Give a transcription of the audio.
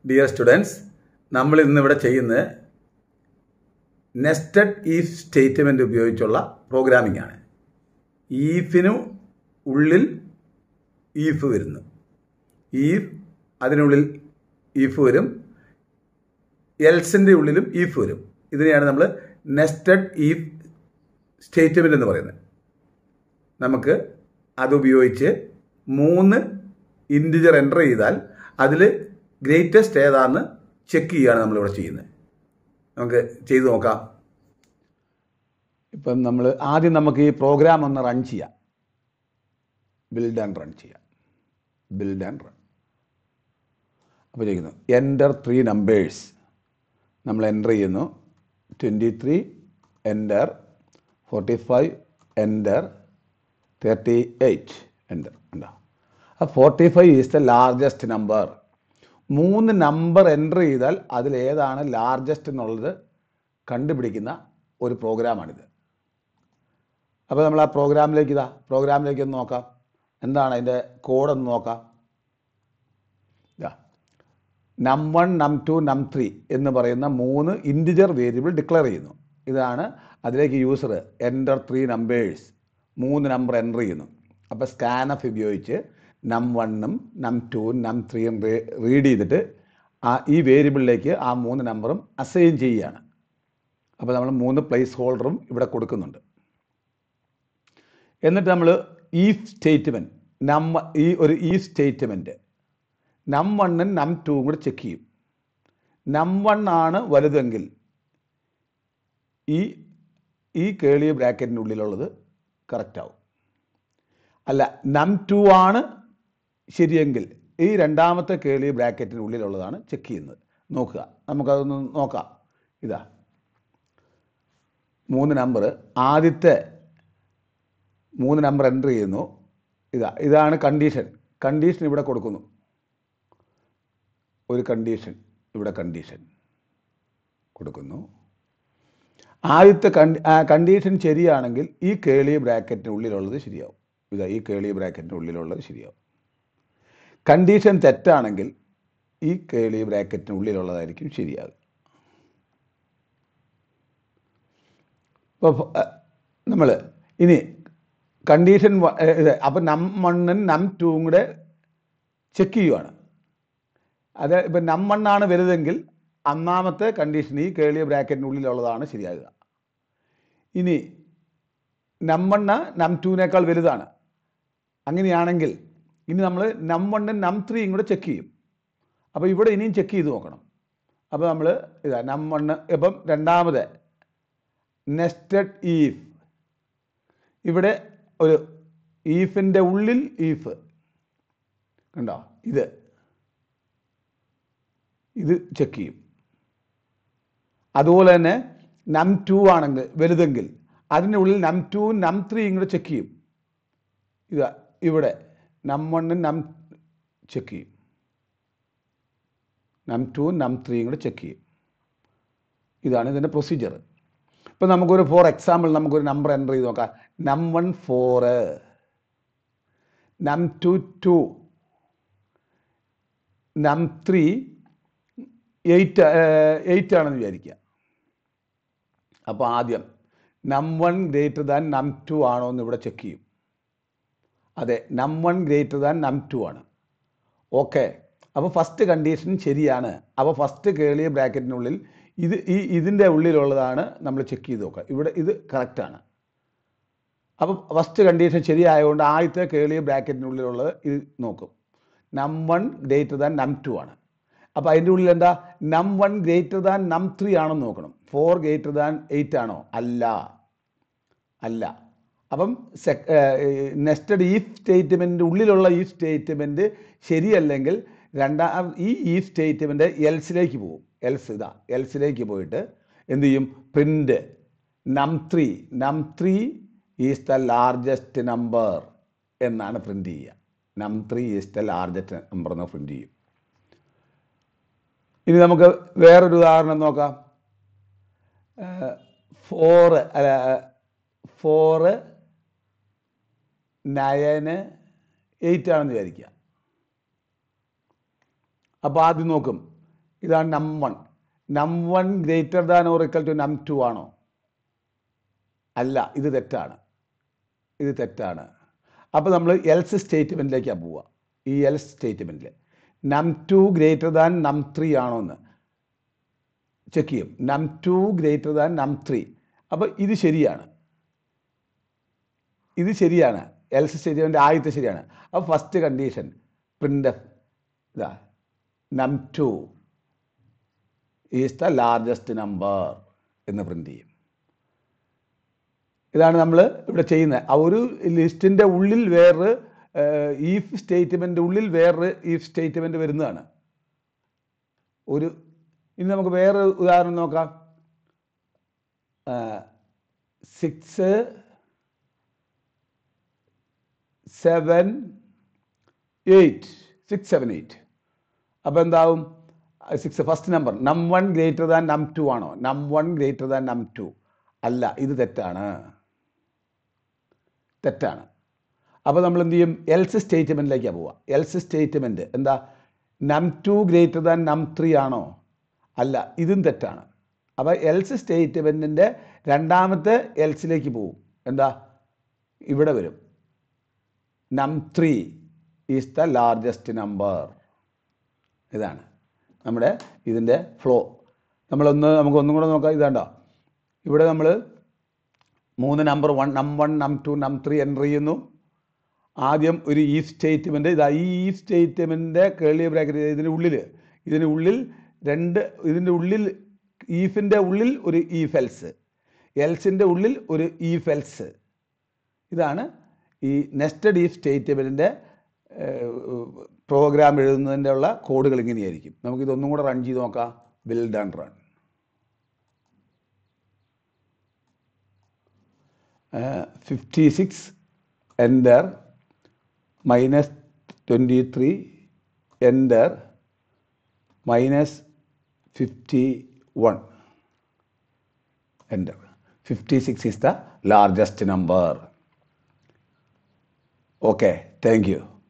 dear students നമ്മൾ ഇന്നിവിടെ ചെയ്യുന്നത് നെസ്റ്റഡ് ഈഫ് സ്റ്റേറ്റ്മെൻറ്റ് ഉപയോഗിച്ചുള്ള പ്രോഗ്രാമിംഗ് ആണ് ഈഫിനു ഉള്ളിൽ ഈഫ് വരുന്നു ഈഫ് അതിനുള്ളിൽ ഈഫ് വരും എൽസിൻ്റെ ഉള്ളിലും ഈഫ് വരും ഇതിനെയാണ് നമ്മൾ നെസ്റ്റഡ് ഈഫ് സ്റ്റേറ്റ്മെൻറ്റ് എന്ന് പറയുന്നത് നമുക്ക് അതുപയോഗിച്ച് മൂന്ന് ഇൻറ്റിജർ എൻ്റർ ചെയ്താൽ അതിൽ ഗ്രേറ്റസ്റ്റ് ഏതാണെന്ന് ചെക്ക് ചെയ്യുകയാണ് നമ്മളിവിടെ ചെയ്യുന്നത് നമുക്ക് ചെയ്തു നോക്കാം ഇപ്പം നമ്മൾ ആദ്യം നമുക്ക് ഈ പ്രോഗ്രാം ഒന്ന് റൺ ചെയ്യാം ബിൽഡ് ആൻഡ് റൺ ചെയ്യാം ബിൽഡ് ആൻഡ് റൺ അപ്പോൾ ചെയ്യുന്നു എൻ്റർ ത്രീ നമ്പേഴ്സ് നമ്മൾ എൻ്റർ ചെയ്യുന്നു twenty three enter forty five enter thirty eight enter ഉണ്ടോ ആ forty five is the largest number മൂന്ന് നമ്പർ എൻ്റർ ചെയ്താൽ അതിൽ ഏതാണ് ലാർജസ്റ്റ് എന്നുള്ളത് കണ്ടുപിടിക്കുന്ന ഒരു പ്രോഗ്രാമാണിത് അപ്പോൾ നമ്മൾ ആ പ്രോഗ്രാമിലേക്ക് ഇതാ പ്രോഗ്രാമിലേക്ക് ഒന്ന് നോക്കാം എന്താണ് അതിൻ്റെ കോഡൊന്ന് നോക്കാം ഇതാ നം one num two num three എന്ന് പറയുന്ന മൂന്ന് ഇൻറ്റിജർ വേരിയബിൾ ഡിക്ലെയർ ചെയ്യുന്നു ഇതാണ് അതിലേക്ക് യൂസർ എൻ്റർ ത്രീ നമ്പേഴ്സ് മൂന്ന് നമ്പർ എൻ്റർ ചെയ്യുന്നു അപ്പോൾ സ്കാനഫ് ഉപയോഗിച്ച് നം വണ്ണും നം ടൂവും നം ത്രീയും റീഡ് ചെയ്തിട്ട് ആ ഈ വേരിയബിളിലേക്ക് ആ മൂന്ന് നമ്പറും അസൈൻ ചെയ്യുകയാണ് അപ്പോൾ നമ്മൾ മൂന്ന് പ്ലേസ് ഹോൾഡറും ഇവിടെ കൊടുക്കുന്നുണ്ട് എന്നിട്ട് നമ്മൾ ഈ സ്റ്റേറ്റ്മെൻറ്റ് നം ഈ ഒരു ഈ സ്റ്റേറ്റ്മെൻറ്റ് നം വണ്ണും നം ടൂവും കൂടെ ചെക്ക് ചെയ്യും നം വൺ ആണ് വലുതെങ്കിൽ ഈ ഈ കേളിയ ബ്രാക്കറ്റിൻ്റെ ഉള്ളിലുള്ളത് കറക്റ്റ് ആവും അല്ല നം ടു ആണ് ശരിയെങ്കിൽ ഈ രണ്ടാമത്തെ കേളിയ ബ്രാക്കറ്റിന് ഉള്ളിലുള്ളതാണ് ചെക്ക് ചെയ്യുന്നത് നോക്കുക നമുക്കതൊന്ന് നോക്കാം ഇതാ മൂന്ന് നമ്പർ ആദ്യത്തെ മൂന്ന് നമ്പർ എൻ്റർ ചെയ്യുന്നു ഇതാ ഇതാണ് കണ്ടീഷൻ കണ്ടീഷൻ ഇവിടെ കൊടുക്കുന്നു ഒരു കണ്ടീഷൻ ഇവിടെ കണ്ടീഷൻ കൊടുക്കുന്നു ആദ്യത്തെ കണ്ടീഷൻ ശരിയാണെങ്കിൽ ഈ കേളി ബ്രാക്കറ്റിന് ഉള്ളിലുള്ളത് ശരിയാവും ഇതാ ഈ കേളി ബ്രാക്കറ്റിന് ഉള്ളിലുള്ളത് ശരിയാവും കണ്ടീഷൻ തെറ്റാണെങ്കിൽ ഈ കേളി ബ്രാക്കറ്റിന് ഉള്ളിലുള്ളതായിരിക്കും ശരിയാകുക ഇപ്പോൾ നമ്മൾ ഇനി കണ്ടീഷൻ അപ്പം നം വണ്ണും നം ടൂവും കൂടെ ചെക്ക് ചെയ്യുവാണ് അത് ഇപ്പം നം വണ്ണാണ് വലുതെങ്കിൽ ഒന്നാമത്തെ കണ്ടീഷൻ ഈ കേളിയ ബ്രാക്കറ്റിന് ഉള്ളിലുള്ളതാണ് ശരിയാകുക ഇനി നം വണ്ണ് നം ടൂവിനേക്കാൾ വലുതാണ് അങ്ങനെയാണെങ്കിൽ ഇനി നമ്മൾ നം വണ്ണും നം ത്രീയും കൂടെ ചെക്ക് ചെയ്യും അപ്പോൾ ഇവിടെ ഇനിയും ചെക്ക് ചെയ്ത് നോക്കണം അപ്പോൾ നമ്മൾ ഇതാ നം വണ്ണ് ഇപ്പം രണ്ടാമത് നെസ്റ്റഡ് ഈഫ് ഇവിടെ ഒരു ഈഫിൻ്റെ ഉള്ളിൽ ഈഫ് കണ്ടോ ഇത് ഇത് ചെക്ക് ചെയ്യും അതുപോലെ തന്നെ നം ടു ആണെങ്കിൽ വലുതെങ്കിൽ അതിൻ്റെ ഉള്ളിൽ നം ടു നം ത്രീയും കൂടെ ചെക്ക് ചെയ്യും ഇതാ ഇവിടെ നം വണ്ണും നം ചെക്ക് ചെയ്യും നം ടു നം ത്രീയും കൂടെ ചെക്ക് ചെയ്യും ഇതാണ് ഇതിൻ്റെ പ്രൊസീജിയർ ഇപ്പം നമുക്കൊരു ഫോർ എക്സാമ്പിൾ നമുക്കൊരു നമ്പർ എൻ്റർ ചെയ്ത് നോക്കാം num one four num two two num three eight eight ആണെന്ന് വിചാരിക്കുക അപ്പോൾ ആദ്യം num one greater than num two ആണോ എന്ന് ഇവിടെ ചെക്ക് ചെയ്യും അതെ num one greater than num two ആണ് ഓക്കെ അപ്പോൾ ഫസ്റ്റ് കണ്ടീഷൻ ശരിയാണ് അപ്പോൾ ഫസ്റ്റ് കേളിയ ബ്രാക്കറ്റിനുള്ളിൽ ഇത് ഈ ഇതിൻ്റെ ഉള്ളിലുള്ളതാണ് നമ്മൾ ചെക്ക് ചെയ്ത് നോക്കുക ഇവിടെ ഇത് കറക്റ്റാണ് അപ്പോൾ ഫസ്റ്റ് കണ്ടീഷൻ ശരിയായതുകൊണ്ട് ആദ്യത്തെ കേളിയ ബ്രാക്കറ്റിനുള്ളിലുള്ളത് ഇത് നോക്കും num one greater than num two ആണ് അപ്പോൾ അതിൻ്റെ ഉള്ളിൽ എന്താ num one greater than num three ആണോ നോക്കണം ഫോർ ഗ്രേറ്റർ ദാൻ എയ്റ്റ് ആണോ അല്ല അല്ല അപ്പം നെസ്റ്റഡ് ഈ സ്റ്റേറ്റ്മെൻറ്റിൻ്റെ ഉള്ളിലുള്ള ഈ സ്റ്റേറ്റ്മെൻറ്റ് ശരിയല്ലെങ്കിൽ രണ്ടാം ഈ ഈ സ്റ്റേറ്റ്മെൻറ്റ് എൽസിലേക്ക് പോകും എൽസ് ഇതാ എൽസിലേക്ക് പോയിട്ട് എന്ത് ചെയ്യും print num three num three is the largest number എന്നാണ് പ്രിൻ്റ് ചെയ്യുക num three is the largest number എന്ന് പ്രിൻ്റ് ചെയ്യും ഇനി നമുക്ക് വേറൊരു ഉദാഹരണം നോക്കാം ഫോറ് അല്ല ഫോറ് നയന് എയ്റ്റ് ആണെന്ന് വിചാരിക്കുക അപ്പോൾ ആദ്യം നോക്കും ഇതാണ് num one num one greater than or equal to num two ആണോ അല്ല ഇത് തെറ്റാണ് ഇത് തെറ്റാണ് അപ്പോൾ നമ്മൾ എൽസ് സ്റ്റേറ്റ്മെൻറ്റിലേക്കാണ് പോവുക ഈ എൽസ് സ്റ്റേറ്റ്മെൻറ്റിൽ num two greater than num three ആണോ എന്ന് ചെക്ക് ചെയ്യും num two greater than num three അപ്പോൾ ഇത് ശരിയാണ് ഇത് ശരിയാണ് എൽസ് സ്റ്റേറ്റ്മെൻ്റ് ആദ്യത്തെ ശരിയാണ് അപ്പോൾ ഫസ്റ്റ് കണ്ടീഷൻ പ്രിൻ്റ് ഇതാ num two is the largest number എന്ന് പ്രിൻ്റ് ചെയ്യും ഇതാണ് നമ്മൾ ഇവിടെ ചെയ്യുന്നത് ആ ഒരു ലിസ്റ്റിൻ്റെ ഉള്ളിൽ വേറൊരു ഈഫ് സ്റ്റേറ്റ്മെൻ്റ് ഉള്ളിൽ വേറൊരു ഈഫ് സ്റ്റേറ്റ്മെൻ്റ് വരുന്നതാണ് ഒരു ഇനി നമുക്ക് വേറെ ഉദാഹരണം നോക്കാം six seven eight six seven eight അപ്പോൾ എന്താവും six first number num one greater than num two ആണോ num one greater than num two അല്ല ഇത് തെറ്റാണ് തെറ്റാണ് അപ്പോൾ നമ്മൾ എന്ത് ചെയ്യും എൽസ് സ്റ്റേറ്റ്മെൻറ്റിലേക്കാണ് പോവുക എൽസ് സ്റ്റേറ്റ്മെൻറ്റ് എന്താ num two greater than num three ആണോ അല്ല ഇതും തെറ്റാണ് അപ്പോൾ എൽസ് സ്റ്റേറ്റ്മെൻറ്റിൻ്റെ രണ്ടാമത്തെ എൽസിലേക്ക് പോവും എന്താ ഇവിടെ വരും num three is the largest number ഇതാണ് നമ്മുടെ ഇതിൻ്റെ ഫ്ലോ നമ്മളൊന്ന് നമുക്ക് ഒന്നും കൂടെ നോക്കാം ഇതാണ്ടോ ഇവിടെ നമ്മൾ മൂന്ന് number one num one num two num three enter ചെയ്യുന്നു ആദ്യം ഒരു ഈ സ്റ്റേറ്റ്മെൻറ്റ് ഇതാ ഈ ഈ സ്റ്റേറ്റ്മെൻറ്റിൻ്റെ കേളിയ ബ്രാക്കറ്റ് ഇതിൻ്റെ ഉള്ളിൽ ഇതിന് ഉള്ളിൽ രണ്ട് ഇതിൻ്റെ ഉള്ളിൽ ഈഫിൻ്റെ ഉള്ളിൽ ഒരു ഈഫ് എൽസ് എൽസിൻ്റെ ഉള്ളിൽ ഒരു ഈഫ് എൽസ് ഇതാണ് ഈ നെസ്റ്റഡ് ഈഫ് സ്റ്റേറ്റ്മെൻറ്റിൻ്റെ പ്രോഗ്രാം എഴുതുന്നതിൻ്റെ ഉള്ള കോഡുകൾ ഇങ്ങനെയായിരിക്കും നമുക്കിതൊന്നും കൂടെ റൺ ചെയ്ത് നോക്കാം build and run fifty six enter minus twenty three enter minus fifty one enter fifty six is the largest number okay thank U